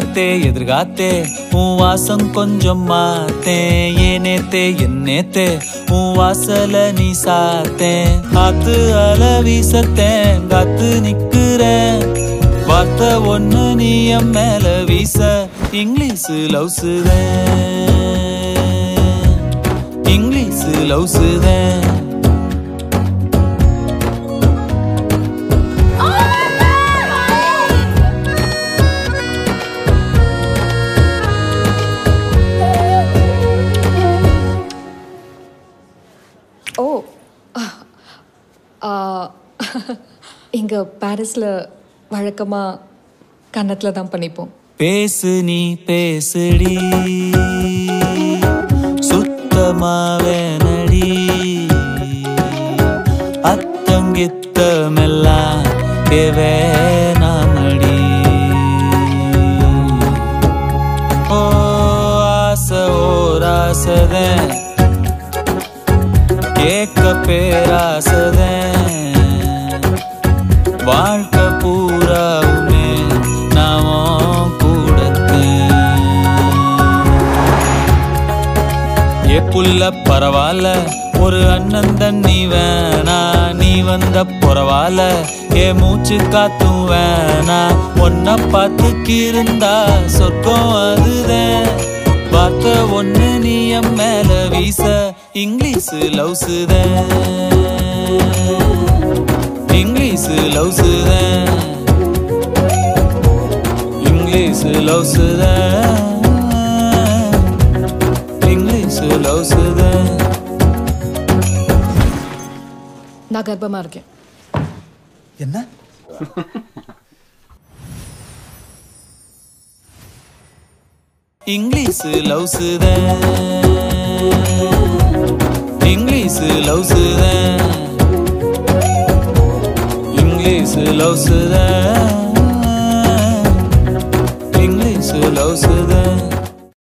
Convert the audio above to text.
நேத்தே எதிர்காத்தே உன் வாசம் கொஞ்சம் மாத்தேன் ஏ நேத்தே என் நேத்தே உன் வாசல நீ சாத்தேன் காத்து அல வீசத்தேன் காத்து நிக்கிறேன் வார்த்தை ஒண்ணு நீ என் மேல வீச இங்கிலீஷ் லவ்ஸுதேன் இங்கிலீஷ் லவ்ஸுதேன் ஓ இங்கே பாரிஸில் வழக்கமாக கன்னத்தில் தான் பண்ணிப்போம் பேசு நீ பேசுடி சுத்தமாவே நடி அத்தங்கித்தமெல்லாம் வேணாமடி ஓ ஆசை ஓராசதன் கேட்க பேராசதன் வாழ்க்கை பூராவுமே நாம கூடத்தேன் ஏ புள்ள பரவாயில்ல ஒரு அண்ணன் தண்ணி வேணா நீ வந்த பரவாயில்ல ஏ மூச்சு காத்தும் வேணா ஒன்ன பார்த்துக்கு இருந்தா சொர்க்கம் அதுதான் வார்த்தை ஒண்ணு நீ என் மேல வீச இங்கிலீஷ் லவ்ஸுதான் இங்கிலீஷ் லவ்ஸுதான் இங்கிலீஷ் லவ்ஸுதான் இங்கிலீஷ் லவ்ஸுதான் நான் கர்ப்பமாக இருக்கேன் என்ன இங்கிலீஷ் லவ்ஸுதான் இங்கிலீஷ் லவ்ஸுதான் இங்கிலீஷ் லவ்ஸுதான் இங்கிலீஷ் லவ்ஸுதான்